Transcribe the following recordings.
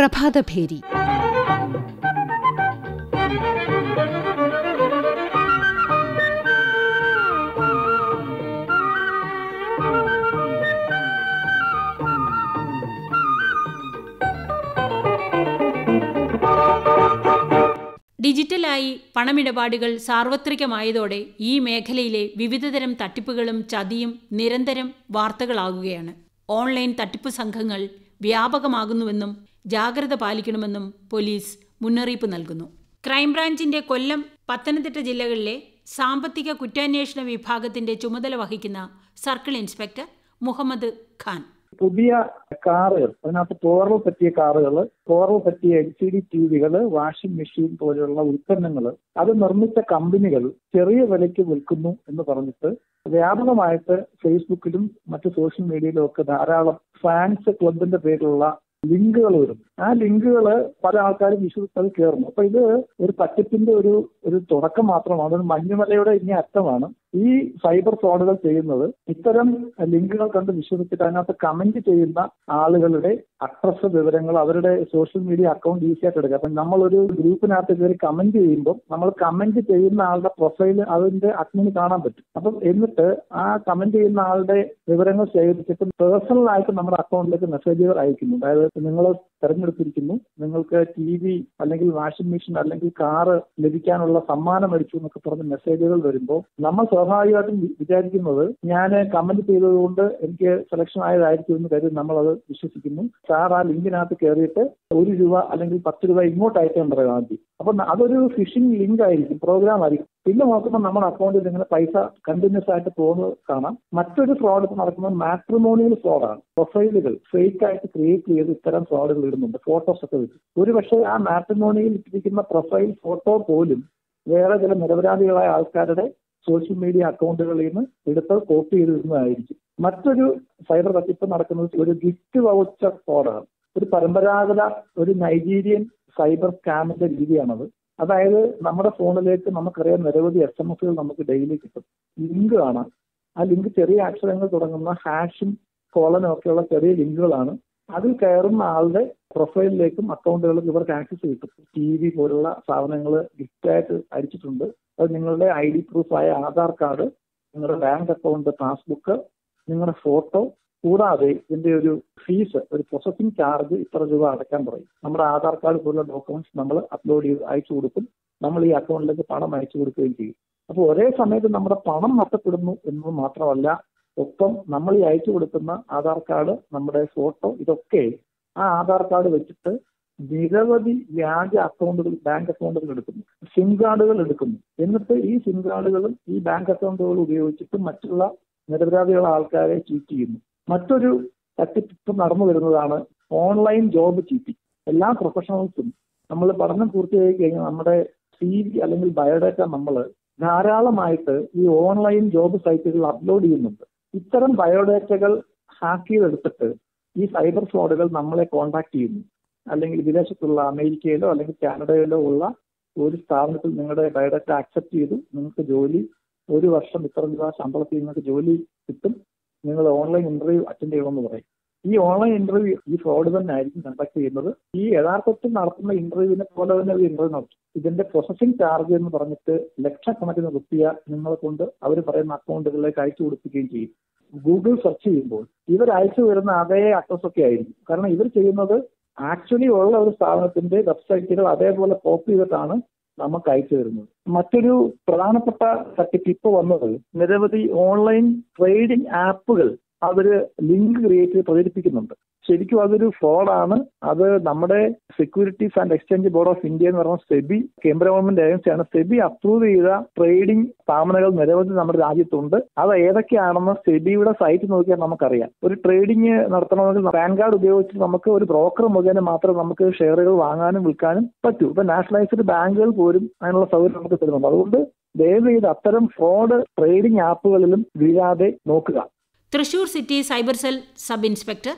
പ്രഭാതഭേരി ഡിജിറ്റലായി പണമിടപാടുകൾ സാർവത്രികമായതോടെ ഈ മേഖലയിലെ വിവിധതരം തട്ടിപ്പുകളും ചതിയും നിരന്തരം വാർത്തകളാകുകയാണ് ഓൺലൈൻ തട്ടിപ്പ് സംഘങ്ങൾ വ്യാപകമാകുന്നുവെന്നും ജാഗ്രത പാലിക്കണമെന്നും പോലീസ് മുന്നറിയിപ്പ് നൽകുന്നു ക്രൈംബ്രാഞ്ചിന്റെ കൊല്ലം പത്തനംതിട്ട ജില്ലകളിലെ സാമ്പത്തിക കുറ്റാന്വേഷണ വിഭാഗത്തിന്റെ ചുമതല വഹിക്കുന്ന സർക്കിൾ ഇൻസ്പെക്ടർ മുഹമ്മദ് ഖാൻ പുതിയ കാറുകൾ അതിനകത്ത് പോറൽ പറ്റിയ കാറുകൾ പോറൽ പറ്റിയ എൽ സി ഡി ടി വികൾ വാഷിംഗ് മെഷീൻ പോലെയുള്ള ഉൽപ്പന്നങ്ങൾ അത് നിർമ്മിച്ച കമ്പനികൾ ചെറിയ വിലയ്ക്ക് വിൽക്കുന്നു എന്ന് പറഞ്ഞിട്ട് വ്യാപകമായിട്ട് ഫേസ്ബുക്കിലും മറ്റ് സോഷ്യൽ മീഡിയയിലും ഒക്കെ ധാരാളം ഫാൻസ് ക്ലബിന്റെ പേരിലുള്ള ലിങ്കുകൾ വരും ആ ലിങ്കുകൾ പല ആൾക്കാരും വിശ്വസിച്ചത് കയറുന്നു അപ്പൊ ഇത് ഒരു തട്ടിപ്പിന്റെ ഒരു ഒരു തുടക്കം മാത്രമാണ് അത് മഞ്ഞുമലയുടെ ഇനി അറ്റമാണ് ഈ സൈബർ ഫ്രോഡുകൾ ചെയ്യുന്നത് ഇത്തരം ലിങ്കുകൾ കണ്ട് വിശ്വസിച്ചിട്ട് അതിനകത്ത് കമന്റ് ചെയ്യുന്ന ആളുകളുടെ അഡ്രസ് വിവരങ്ങൾ അവരുടെ സോഷ്യൽ മീഡിയ അക്കൗണ്ട് ഈസി ആയിട്ട് എടുക്കുക അപ്പൊ നമ്മളൊരു ഗ്രൂപ്പിനകത്ത് കയറി കമന്റ് ചെയ്യുമ്പോൾ നമ്മൾ കമന്റ് ചെയ്യുന്ന ആളുടെ പ്രൊഫൈൽ അതിന്റെ അഡ്മിന് കാണാൻ പറ്റും അപ്പം എന്നിട്ട് ആ കമന്റ് ചെയ്യുന്ന ആളുടെ വിവരങ്ങൾ ശേഖരിച്ചിട്ട് പേഴ്സണൽ ആയിട്ട് നമ്മുടെ അക്കൗണ്ടിലേക്ക് മെസ്സേജുകൾ അയക്കുന്നു അതായത് നിങ്ങൾ തെരഞ്ഞെടുത്തിരിക്കുന്നു നിങ്ങൾക്ക് ടി വി അല്ലെങ്കിൽ വാഷിംഗ് മെഷീൻ അല്ലെങ്കിൽ കാറ് ലഭിക്കാനുള്ള സമ്മാനം അടിച്ചു എന്നൊക്കെ പറഞ്ഞ് മെസ്സേജുകൾ വരുമ്പോൾ നമ്മൾ സ്വാഭാവികമായിട്ടും വിചാരിക്കുന്നത് ഞാൻ കമന്റ് ചെയ്തതുകൊണ്ട് എനിക്ക് സെലക്ഷൻ ആയതായിരിക്കും എന്ന് കരുതി നമ്മൾ അത് വിശ്വസിക്കുന്നു സാർ ആ ലിങ്കിനകത്ത് കയറിയിട്ട് ഒരു രൂപ അല്ലെങ്കിൽ പത്ത് രൂപ ഇങ്ങോട്ട് അയക്കാൻ പറയുക ആദ്യം അപ്പൊ അതൊരു ഫിഷിംഗ് ലിങ്ക് ആയിരിക്കും പ്രോഗ്രാം ആയിരിക്കും പിന്നെ നോക്കുമ്പോൾ നമ്മുടെ അക്കൗണ്ടിൽ ഇങ്ങനെ പൈസ കണ്ടിന്യൂസ് ആയിട്ട് പോകുന്നത് കാണാം മറ്റൊരു ഫ്രോഡ് ഇപ്പൊ നടക്കുന്നത് മാട്രിമോണിയൽ ഫ്രോഡാണ് പ്രൊഫൈലുകൾ ഫേക്ക് ആയിട്ട് ക്രിയേറ്റ് ചെയ്ത് ഇത്തരം ഫ്രോഡുകൾ ഇടുന്നുണ്ട് ഫോട്ടോസ് ഒക്കെ വെച്ച് ഒരു പക്ഷേ ആ മാട്രിമോണിയിൽ ഇട്ടിരിക്കുന്ന പ്രൊഫൈൽ ഫോട്ടോ പോലും വേറെ ചില നിരപരാധികളായ ആൾക്കാരുടെ സോഷ്യൽ മീഡിയ അക്കൗണ്ടുകളിൽ നിന്ന് എടുത്ത് കോപ്പി ചെയ്തിരുന്നതായിരിക്കും മറ്റൊരു സൈബർ തട്ടിപ്പ് നടക്കുന്നത് ഒരു ഗിഫ്റ്റ് വൗച്ചർ ഫ്രോഡാണ് ഒരു പരമ്പരാഗത ഒരു നൈജീരിയൻ സൈബർ സ്കാമിന്റെ രീതിയാണത് അതായത് നമ്മുടെ ഫോണിലേക്ക് നമുക്കറിയാം നിരവധി എസ് എം എസുകൾ നമുക്ക് ഡെയിലി കിട്ടും ലിങ്ക് കാണാം ആ ലിങ്ക് ചെറിയ അക്ഷരങ്ങൾ തുടങ്ങുന്ന ഹാഷും കോളനും ഒക്കെയുള്ള ചെറിയ ലിങ്കുകളാണ് അതിൽ കയറുന്ന ആളുടെ പ്രൊഫൈലിലേക്കും അക്കൗണ്ടുകളിലും ഇവർക്ക് ആക്സസ് കിട്ടും ടി വി പോലുള്ള സാധനങ്ങൾ ഗിഫ്റ്റായിട്ട് അടിച്ചിട്ടുണ്ട് അത് നിങ്ങളുടെ ഐ ഡി പ്രൂഫായ ആധാർ കാർഡ് നിങ്ങളുടെ ബാങ്ക് അക്കൗണ്ട് പാസ്ബുക്ക് നിങ്ങളുടെ ഫോട്ടോ കൂടാതെ ഇതിന്റെ ഒരു ഫീസ് ഒരു പ്രോസസിംഗ് ചാർജ് ഇത്ര രൂപ അടയ്ക്കാൻ പറയും നമ്മുടെ ആധാർ കാർഡ് പോലുള്ള ഡോക്യുമെന്റ്സ് നമ്മൾ അപ്ലോഡ് ചെയ്ത് അയച്ചു കൊടുക്കും നമ്മൾ ഈ അക്കൗണ്ടിലേക്ക് പണം അയച്ചു കൊടുക്കുകയും ചെയ്യും അപ്പോൾ ഒരേ സമയത്ത് നമ്മുടെ പണം നഷ്ടപ്പെടുന്നു എന്നത് മാത്രമല്ല ഒപ്പം നമ്മൾ ഈ അയച്ചു കൊടുക്കുന്ന ആധാർ കാർഡ് നമ്മുടെ ഫോട്ടോ ഇതൊക്കെ ആ ആധാർ കാർഡ് വെച്ചിട്ട് നിരവധി വ്യാജ അക്കൗണ്ടുകൾ ബാങ്ക് അക്കൗണ്ടുകൾ എടുക്കുന്നു സിം കാർഡുകൾ എടുക്കുന്നു എന്നിട്ട് ഈ സിം കാർഡുകളും ഈ ബാങ്ക് അക്കൗണ്ടുകളും ഉപയോഗിച്ചിട്ട് മറ്റുള്ള നിരപരാധികളെ ആൾക്കാരെ ചീറ്റ് ചെയ്യുന്നു മറ്റൊരു തട്ടിപ്പ് നടന്നു വരുന്നതാണ് ഓൺലൈൻ ജോബ് ചീറ്റിംഗ് എല്ലാ പ്രൊഫഷണൽസും നമ്മൾ പഠനം പൂർത്തിയായി കഴിഞ്ഞാൽ നമ്മുടെ സി വി അല്ലെങ്കിൽ ബയോഡാറ്റ നമ്മൾ ധാരാളമായിട്ട് ഈ ഓൺലൈൻ ജോബ് സൈറ്റുകൾ അപ്ലോഡ് ചെയ്യുന്നുണ്ട് ഇത്തരം ബയോഡാറ്റകൾ ഹാക്ക് ചെയ്തെടുത്തിട്ട് ഈ സൈബർ ഫ്രോഡുകൾ നമ്മളെ കോൺടാക്ട് ചെയ്യുന്നു അല്ലെങ്കിൽ വിദേശത്തുള്ള അമേരിക്കയിലോ അല്ലെങ്കിൽ കാനഡയിലോ ഉള്ള ഒരു സ്ഥാപനത്തിൽ നിങ്ങളുടെ ബയോഡാറ്റ അക്സെപ്റ്റ് ചെയ്തു നിങ്ങൾക്ക് ജോലി ഒരു വർഷം ഇത്ര രൂപ ശമ്പളത്തിൽ നിങ്ങൾക്ക് ജോലി കിട്ടും നിങ്ങൾ ഓൺലൈൻ ഇന്റർവ്യൂ അറ്റൻഡ് ചെയ്യണമെന്ന് പറയും ഈ ഓൺലൈൻ ഇന്റർവ്യൂ ഈ ഫ്രോഡ് തന്നെ ആയിരിക്കും കണ്ടക്ട് ചെയ്യുന്നത് ഈ യഥാർത്ഥത്തിൽ നടത്തുന്ന ഇന്റർവ്യൂവിനെ പോലെ തന്നെ ഒരു ഇന്റർവ്യൂ നടത്തും ഇതിന്റെ പ്രോസസിംഗ് ചാർജ് എന്ന് പറഞ്ഞിട്ട് ലക്ഷക്കണക്കിന് റുപ്യ നിങ്ങളെ കൊണ്ട് അവർ പറയുന്ന അക്കൗണ്ടുകളിലേക്ക് അയച്ചു കൊടുക്കുകയും ചെയ്യും ഗൂഗിൾ സെർച്ച് ചെയ്യുമ്പോൾ ഇവർ അയച്ചു വരുന്ന അതേ അഡ്രസ് ഒക്കെ ആയിരിക്കും കാരണം ഇവർ ചെയ്യുന്നത് ആക്ച്വലി ഉള്ള ഒരു സ്ഥാപനത്തിന്റെ വെബ്സൈറ്റുകൾ അതേപോലെ കോപ്പി ചെയ്തിട്ടാണ് നമുക്ക് അയച്ചു തരുന്നത് മറ്റൊരു പ്രധാനപ്പെട്ട തട്ടിപ്പ് ഇപ്പോൾ വന്നത് നിരവധി ഓൺലൈൻ ട്രേഡിംഗ് ആപ്പുകൾ അവര് ലിങ്ക് ക്രിയേറ്റ് ചെയ്ത് പ്രചരിപ്പിക്കുന്നുണ്ട് ശരിക്കും അതൊരു ഫ്രോഡാണ് അത് നമ്മുടെ securities and exchange board of India എന്ന് പറയുന്ന സെബി കേന്ദ്ര ഗവൺമെന്റ് ഏജൻസിയാണ് സെബി അപ്രൂവ് ചെയ്ത ട്രേഡിംഗ് സ്ഥാപനങ്ങൾ നിരവധി നമ്മുടെ രാജ്യത്തുണ്ട് അത് ഏതൊക്കെയാണെന്ന് സെബിയുടെ സൈറ്റ് നോക്കിയാൽ നമുക്കറിയാം ഒരു ട്രേഡിംഗ് നടത്തണമെങ്കിൽ പാൻ കാർഡ് ഉപയോഗിച്ച് നമുക്ക് ഒരു ബ്രോക്കർ മുഖേന മാത്രം നമുക്ക് ഷെയറുകൾ വാങ്ങാനും വിൽക്കാനും പറ്റൂ ഇപ്പൊ നാഷണലൈസ്ഡ് ബാങ്കുകൾ പോലും അതിനുള്ള സൗകര്യം നമുക്ക് തരുന്നുണ്ട് അതുകൊണ്ട് ദയവ് ചെയ്ത് അത്തരം ഫ്രോഡ് ട്രേഡിംഗ് ആപ്പുകളിലും വീഴാതെ നോക്കുക Thrissur city cyber cell sub inspector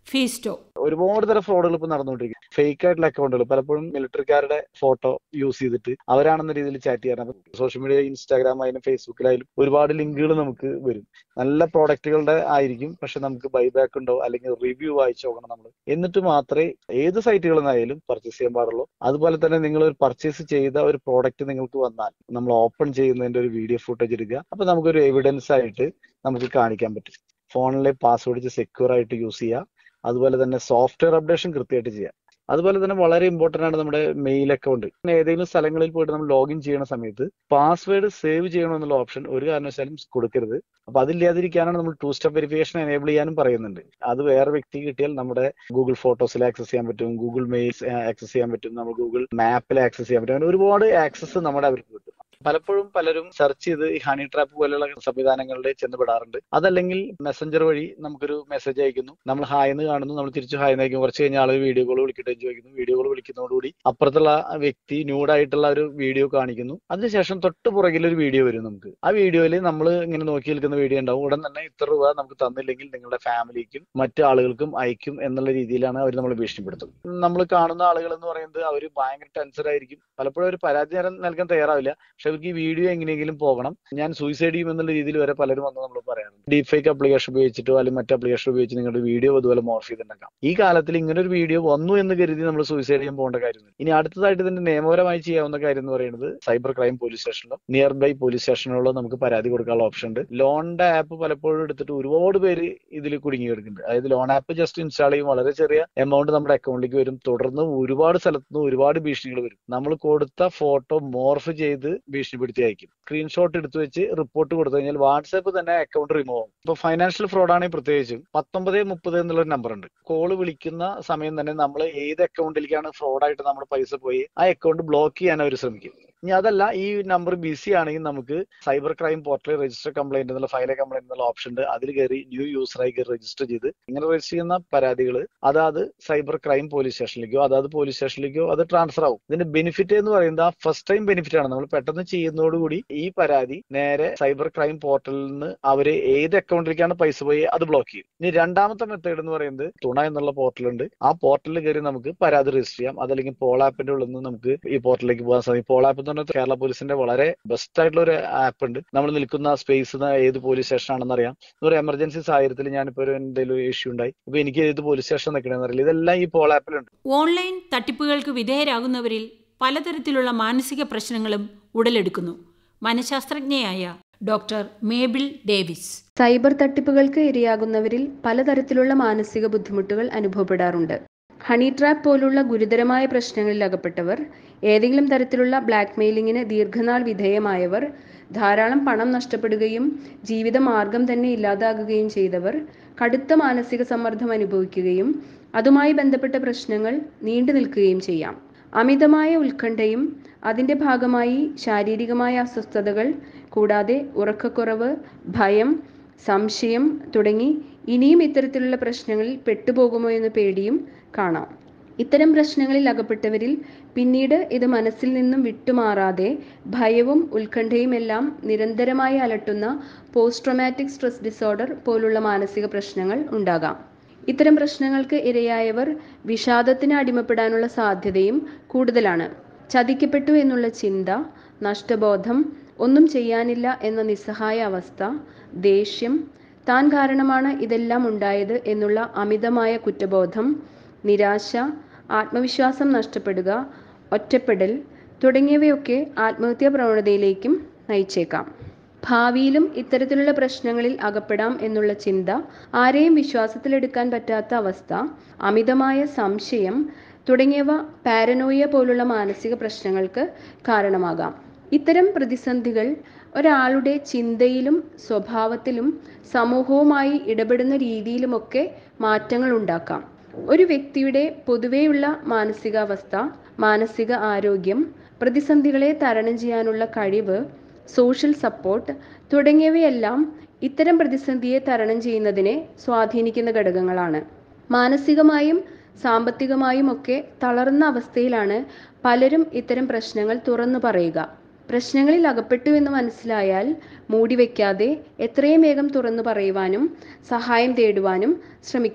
ഫീസ്റ്റോ ഒരുപാട് തരം ഫ്രോഡുകൾ ഇപ്പൊ നടന്നുകൊണ്ടിരിക്കും ഫേക്ക് ആയിട്ടുള്ള അക്കൗണ്ടുകൾ പലപ്പോഴും മിലിറ്ററിക്കാരുടെ ഫോട്ടോ യൂസ് ചെയ്തിട്ട് അവരാണെന്ന രീതിയിൽ ചാറ്റ് ചെയ്യാൻ സോഷ്യൽ മീഡിയ ഇൻസ്റ്റാഗ്രാം ആയാലും ഫേസ്ബുക്കിലായാലും ഒരുപാട് ലിങ്കുകൾ നമുക്ക് വരും നല്ല പ്രോഡക്റ്റുകളുടെ ആയിരിക്കും പക്ഷെ നമുക്ക് ബൈബാക്ക് ഉണ്ടോ അല്ലെങ്കിൽ റിവ്യൂ വായിച്ചു നോക്കണം നമ്മൾ എന്നിട്ട് മാത്രമേ ഏത് സൈറ്റുകളിൽ നിന്നായാലും പർച്ചേസ് ചെയ്യാൻ പാടുള്ളൂ അതുപോലെ തന്നെ നിങ്ങൾ ഒരു പർച്ചേസ് ചെയ്ത ഒരു പ്രോഡക്റ്റ് നിങ്ങൾക്ക് വന്നാൽ നമ്മൾ ഓപ്പൺ ചെയ്യുന്നതിന്റെ ഒരു വീഡിയോ ഫുട്ടേജ് എടുക്കുക അപ്പൊ നമുക്കൊരു എവിഡൻസ് ആയിട്ട് നമുക്ക് കാണിക്കാൻ പറ്റും ഫോണിലെ പാസ്വേഡ് സെക്യൂർ ആയിട്ട് യൂസ് ചെയ്യുക അതുപോലെ തന്നെ സോഫ്റ്റ്വെയർ അപ്ഡേഷൻ കൃത്യമായിട്ട് ചെയ്യുക അതുപോലെ തന്നെ വളരെ ഇമ്പോർട്ടന്റ് ആണ് നമ്മുടെ മെയിൽ അക്കൗണ്ട് ഏതെങ്കിലും സ്ഥലങ്ങളിൽ പോയിട്ട് നമ്മൾ ലോഗിൻ ചെയ്യുന്ന സമയത്ത് പാസ്വേഡ് സേവ് ചെയ്യണമെന്നുള്ള ഓപ്ഷൻ ഒരു കാരണവശാലും കൊടുക്കരുത് അപ്പൊ അതില്ലാതിരിക്കാനാണ് നമ്മൾ ടു സ്റ്റെപ്പ് വെരിഫിക്കേഷൻ എനേബിൾ ചെയ്യാനും പറയുന്നുണ്ട് അത് വേറെ വ്യക്തി കിട്ടിയാൽ നമ്മുടെ ഗൂഗിൾ ഫോട്ടോസിൽ ആക്സസ് ചെയ്യാൻ പറ്റും ഗൂഗിൾ മെയിൽസ് ആക്സസ് ചെയ്യാൻ പറ്റും നമ്മൾ ഗൂഗിൾ മാപ്പിൽ ആക്സസ് ചെയ്യാൻ പറ്റും അങ്ങനെ ഒരുപാട് ആക്സസ് നമ്മുടെ അവർക്ക് കിട്ടും പലപ്പോഴും പലരും സെർച്ച് ചെയ്ത് ഈ ഹണി ട്രാപ്പ് പോലെയുള്ള സംവിധാനങ്ങളിൽ ചെന്നപ്പെടാറുണ്ട് അതല്ലെങ്കിൽ മെസ്സഞ്ചർ വഴി നമുക്കൊരു മെസ്സേജ് അയക്കുന്നു നമ്മൾ ഹായ് എന്ന് കാണുന്നു നമ്മൾ തിരിച്ചു ഹായ് എന്ന് അയക്കും കുറച്ച് കഴിഞ്ഞാൽ ആള് വീഡിയോ കോൾ വിളിക്കട്ടെ എന്ന് ചോദിക്കുന്നു വീഡിയോ കോൾ വിളിക്കുന്നതോടുകൂടി അപ്പുറത്തുള്ള വ്യക്തി ന്യൂഡായിട്ടുള്ള ഒരു വീഡിയോ കാണിക്കുന്നു അതിനുശേഷം തൊട്ട് പുറകിൽ ഒരു വീഡിയോ വരും നമുക്ക് ആ വീഡിയോയിൽ നമ്മൾ ഇങ്ങനെ നോക്കി നിൽക്കുന്ന വീഡിയോ ഉണ്ടാവും ഉടൻ തന്നെ ഇത്ര രൂപ നമുക്ക് തന്നില്ലെങ്കിൽ നിങ്ങളുടെ ഫാമിലിക്കും മറ്റു ആളുകൾക്കും അയക്കും എന്നുള്ള രീതിയിലാണ് അവർ നമ്മൾ ഭീഷണിപ്പെടുത്തും നമ്മൾ കാണുന്ന ആളുകൾ എന്ന് പറയുന്നത് അവർ ഭയങ്കര ടെൻസർ ആയിരിക്കും പലപ്പോഴും ഒരു പരാതി നൽകാൻ തയ്യാറാവില്ല പക്ഷെ അവർക്ക് ഈ വീഡിയോ എങ്ങനെയെങ്കിലും പോകണം ഞാൻ സൂയിസൈഡ് ചെയ്യും എന്നുള്ള രീതിയിൽ വരെ പലരും വന്ന് നമ്മൾ പറയാറുണ്ട് ഡീപ് ഫേക്ക് അപ്ലിക്കേഷൻ ഉപയോഗിച്ചിട്ടോ അല്ലെങ്കിൽ മറ്റു അപ്ലിക്കേഷൻ ഉപയോഗിച്ച് നിങ്ങളുടെ വീഡിയോ അതുപോലെ മോർഫ് ചെയ്തിട്ടുണ്ടാക്കാം ഈ കാലത്തിൽ ഇങ്ങനെ ഒരു വീഡിയോ വന്നു എന്ന് കരുതി നമ്മൾ സൂയിസൈഡ് ചെയ്യാൻ പോകേണ്ട കാര്യമില്ല ഇനി അടുത്തതായിട്ട് ഇതിന്റെ നിയമപരമായി ചെയ്യാവുന്ന കാര്യം എന്ന് പറയുന്നത് സൈബർ ക്രൈം പോലീസ് സ്റ്റേഷനിലോ നിയർ ബൈ പോലീസ് സ്റ്റേഷനുകളിലോ നമുക്ക് പരാതി കൊടുക്കാനുള്ള ഓപ്ഷൻ ഉണ്ട് ലോണിന്റെ ആപ്പ് പലപ്പോഴും എടുത്തിട്ട് ഒരുപാട് പേര് ഇതിൽ കുടുങ്ങി കിടക്കുന്നുണ്ട് അതായത് ലോൺ ആപ്പ് ജസ്റ്റ് ഇൻസ്റ്റാൾ ചെയ്യും വളരെ ചെറിയ എമൗണ്ട് നമ്മുടെ അക്കൗണ്ടിലേക്ക് വരും തുടർന്ന് ഒരുപാട് സ്ഥലത്ത് നിന്ന് ഒരുപാട് ഭീഷണികൾ വരും നമ്മൾ കൊടുത്ത ഫോട്ടോ മോർഫ് ചെയ്ത് ഭീഷണിപ്പെടുത്തി അയക്കും സ്ക്രീൻഷോട്ട് എടുത്തു വെച്ച് റിപ്പോർട്ട് കൊടുത്തു കഴിഞ്ഞാൽ വാട്സാപ്പ് തന്നെ അക്കൗണ്ട് റിമൂവ് ആവും ഇപ്പൊ ഫൈനാൻഷ്യൽ ഫ്രോഡ് ആണെങ്കിൽ പ്രത്യേകിച്ചും പത്തൊമ്പത് മുപ്പത് എന്നുള്ള നമ്പർ ഉണ്ട് കോള് വിളിക്കുന്ന സമയം തന്നെ നമ്മൾ ഏത് അക്കൗണ്ടിലേക്കാണ് ഫ്രോഡായിട്ട് നമ്മുടെ പൈസ പോയി ആ അക്കൗണ്ട് ബ്ലോക്ക് ചെയ്യാൻ അവർ ശ്രമിക്കും ഇനി അതല്ല ഈ നമ്പർ ബിസി ആണെങ്കിൽ നമുക്ക് സൈബർ ക്രൈം പോർട്ടലിൽ രജിസ്റ്റർ കംപ്ലൈന്റ് എന്നുള്ള ഫയൽ കംപ്ലൈന്റ് എന്നുള്ള ഓപ്ഷൻ ഉണ്ട് അതിൽ കയറി ന്യൂ യൂസറായി കയറി രജിസ്റ്റർ ചെയ്ത് ഇങ്ങനെ രജിസ്റ്റർ ചെയ്യുന്ന പരാതികൾ അതാത് സൈബർ ക്രൈം പോലീസ് സ്റ്റേഷനിലേക്കോ അതാത് പോലീസ് സ്റ്റേഷനിലേക്കോ അത് ട്രാൻസ്ഫർ ആവും ഇതിന്റെ ബെനിഫിറ്റ് എന്ന് പറയുന്നത് ആ ഫസ്റ്റ് ടൈം ബെനിഫിറ്റ് ആണ് നമ്മൾ പെട്ടെന്ന് ചെയ്യുന്നതോടുകൂടി ഈ പരാതി നേരെ സൈബർ ക്രൈം പോർട്ടലിൽ നിന്ന് അവര് ഏത് അക്കൗണ്ടിലേക്കാണ് പൈസ പോയി അത് ബ്ലോക്ക് ചെയ്യും ഇനി രണ്ടാമത്തെ മെത്തേഡ് എന്ന് പറയുന്നത് തുണ എന്നുള്ള പോർട്ടലുണ്ട് ആ പോർട്ടലിൽ കയറി നമുക്ക് പരാതി രജിസ്റ്റർ ചെയ്യാം അതല്ലെങ്കിൽ പോൾ ആപ്പിന്റെ ഉള്ളിൽ നിന്ന് നമുക്ക് ഈ പോർട്ടലിലേക്ക് പോകാൻ സാധിക്കും പോൾ ആപ്പ് എന്ന് പറഞ്ഞാൽ കേരള പോലീസിന്റെ വളരെ ബെസ്റ്റ് ആയിട്ടുള്ള ഒരു ആപ്പ് ഉണ്ട് നമ്മൾ നിൽക്കുന്ന സ്പേസ് ഏത് പോലീസ് സ്റ്റേഷൻ ആണെന്ന് അറിയാം ഒരു എമർജൻസി സാഹചര്യത്തിൽ ഞാനിപ്പോ ഒരു എന്തെങ്കിലും ഒരു ഇഷ്യൂ ഉണ്ടായി ഇപ്പൊ എനിക്ക് ഏത് പോലീസ് സ്റ്റേഷൻ നിൽക്കണമെന്ന് അറിയില്ല ഇതെല്ലാം ഈ പോൾ ആപ്പിലുണ്ട് ഓൺലൈൻ തട്ടിപ്പുകൾക്ക് വിധേയരാകുന്നവരിൽ പലതരത്തിലുള്ള മാനസിക പ്രശ്നങ്ങളും ഉടലെടുക്കുന്നു മനഃശാസ്ത്രജ്ഞയായ ഡോക്ടർ മേബിൾ ഡേവിസ് സൈബർ തട്ടിപ്പുകൾക്ക് ഇരയാകുന്നവരിൽ പലതരത്തിലുള്ള മാനസിക ബുദ്ധിമുട്ടുകൾ അനുഭവപ്പെടാറുണ്ട് ഹണി ട്രാപ്പ് പോലുള്ള ഗുരുതരമായ പ്രശ്നങ്ങളിൽ അകപ്പെട്ടവർ ഏതെങ്കിലും തരത്തിലുള്ള ബ്ലാക്ക് മെയിലിങ്ങിന് ദീർഘനാൾ വിധേയമായവർ ധാരാളം പണം നഷ്ടപ്പെടുകയും ജീവിതമാർഗം തന്നെ ഇല്ലാതാകുകയും ചെയ്തവർ കടുത്ത മാനസിക സമ്മർദ്ദം അനുഭവിക്കുകയും അതുമായി ബന്ധപ്പെട്ട പ്രശ്നങ്ങൾ നീണ്ടു നിൽക്കുകയും ചെയ്യാം അമിതമായ ഉത്കണ്ഠയും അതിൻ്റെ ഭാഗമായി ശാരീരികമായ അസ്വസ്ഥതകൾ കൂടാതെ ഉറക്കക്കുറവ് ഭയം സംശയം തുടങ്ങി ഇനിയും ഇത്തരത്തിലുള്ള പ്രശ്നങ്ങളിൽ പെട്ടുപോകുമോ എന്ന പേടിയും കാണാം ഇത്തരം പ്രശ്നങ്ങളിൽ അകപ്പെട്ടവരിൽ പിന്നീട് ഇത് മനസ്സിൽ നിന്നും വിട്ടുമാറാതെ ഭയവും ഉത്കണ്ഠയും എല്ലാം നിരന്തരമായി അലട്ടുന്ന പോസ്റ്റ് ട്രോമാറ്റിക് സ്ട്രെസ് ഡിസോർഡർ പോലുള്ള മാനസിക പ്രശ്നങ്ങൾ ഉണ്ടാകാം ഇത്തരം പ്രശ്നങ്ങൾക്ക് ഇരയായവർ വിഷാദത്തിന് അടിമപ്പെടാനുള്ള സാധ്യതയും കൂടുതലാണ് ചതിക്കപ്പെട്ടു എന്നുള്ള ചിന്ത നഷ്ടബോധം ഒന്നും ചെയ്യാനില്ല എന്ന നിസ്സഹായ അവസ്ഥ ദേഷ്യം താൻ കാരണമാണ് ഇതെല്ലാം ഉണ്ടായത് എന്നുള്ള അമിതമായ കുറ്റബോധം നിരാശ ആത്മവിശ്വാസം നഷ്ടപ്പെടുക ഒറ്റപ്പെടൽ തുടങ്ങിയവയൊക്കെ ആത്മഹത്യാ പ്രവണതയിലേക്കും നയിച്ചേക്കാം ഭാവിയിലും ഇത്തരത്തിലുള്ള പ്രശ്നങ്ങളിൽ അകപ്പെടാം എന്നുള്ള ചിന്ത ആരെയും വിശ്വാസത്തിലെടുക്കാൻ പറ്റാത്ത അവസ്ഥ അമിതമായ സംശയം തുടങ്ങിയവ പാരനോയ പോലുള്ള മാനസിക പ്രശ്നങ്ങൾക്ക് കാരണമാകാം ഇത്തരം പ്രതിസന്ധികൾ ഒരാളുടെ ചിന്തയിലും സ്വഭാവത്തിലും സമൂഹവുമായി ഇടപെടുന്ന രീതിയിലുമൊക്കെ മാറ്റങ്ങൾ ഉണ്ടാക്കാം ഒരു വ്യക്തിയുടെ പൊതുവെയുള്ള മാനസികാവസ്ഥ മാനസിക ആരോഗ്യം പ്രതിസന്ധികളെ തരണം ചെയ്യാനുള്ള കഴിവ് സോഷ്യൽ സപ്പോർട്ട് തുടങ്ങിയവയെല്ലാം ഇത്തരം പ്രതിസന്ധിയെ തരണം ചെയ്യുന്നതിനെ സ്വാധീനിക്കുന്ന ഘടകങ്ങളാണ് മാനസികമായും സാമ്പത്തികമായും ഒക്കെ തളർന്ന അവസ്ഥയിലാണ് പലരും ഇത്തരം പ്രശ്നങ്ങൾ തുറന്നു പറയുക പ്രശ്നങ്ങളിൽ അകപ്പെട്ടു എന്ന് മനസ്സിലായാൽ മൂടിവെക്കാതെ എത്രയും വേഗം തുറന്നു പറയുവാനും സഹായം തേടുവാനും ശ്രമിക്കണം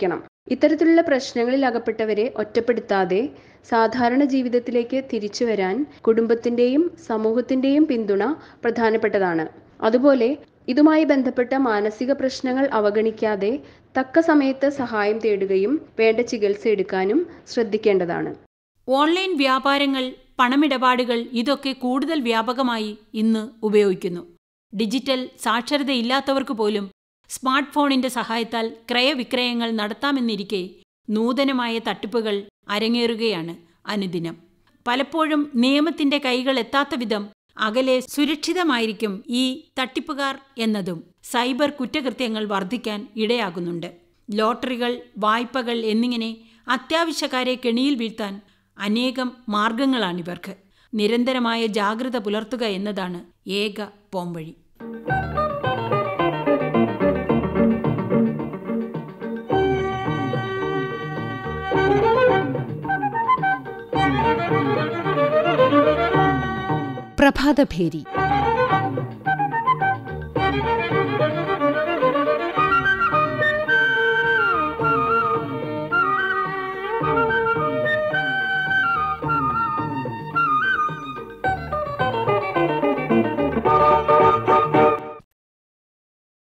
ഇത്തരത്തിലുള്ള പ്രശ്നങ്ങളിൽ അകപ്പെട്ടവരെ ഒറ്റപ്പെടുത്താതെ സാധാരണ ജീവിതത്തിലേക്ക് തിരിച്ചു വരാൻ കുടുംബത്തിന്റെയും സമൂഹത്തിന്റെയും പിന്തുണ പ്രധാനപ്പെട്ടതാണ് അതുപോലെ ഇതുമായി ബന്ധപ്പെട്ട മാനസിക പ്രശ്നങ്ങൾ അവഗണിക്കാതെ തക്ക സമയത്ത് സഹായം തേടുകയും വേണ്ട ചികിത്സ എടുക്കാനും ശ്രദ്ധിക്കേണ്ടതാണ് ഓൺലൈൻ വ്യാപാരങ്ങൾ പണമിടപാടുകൾ ഇതൊക്കെ കൂടുതൽ വ്യാപകമായി ഇന്ന് ഉപയോഗിക്കുന്നു ഡിജിറ്റൽ സാക്ഷരതയില്ലാത്തവർക്ക് പോലും സ്മാർട്ട് ഫോണിന്റെ സഹായത്താൽ ക്രയവിക്രയങ്ങൾ നടത്താമെന്നിരിക്കെ നൂതനമായ തട്ടിപ്പുകൾ അരങ്ങേറുകയാണ് അനുദിനം പലപ്പോഴും നിയമത്തിന്റെ കൈകൾ എത്താത്ത വിധം അകലെ സുരക്ഷിതമായിരിക്കും ഈ തട്ടിപ്പുകാർ എന്നതും സൈബർ കുറ്റകൃത്യങ്ങൾ വർദ്ധിക്കാൻ ഇടയാകുന്നുണ്ട് ലോട്ടറികൾ വായ്പകൾ എന്നിങ്ങനെ അത്യാവശ്യക്കാരെ കെണിയിൽ വീഴ്ത്താൻ അനേകം മാർഗങ്ങളാണിവർക്ക് നിരന്തരമായ ജാഗ്രത പുലർത്തുക എന്നതാണ് ഏക പോംവഴി പ്രഭാതഭേരി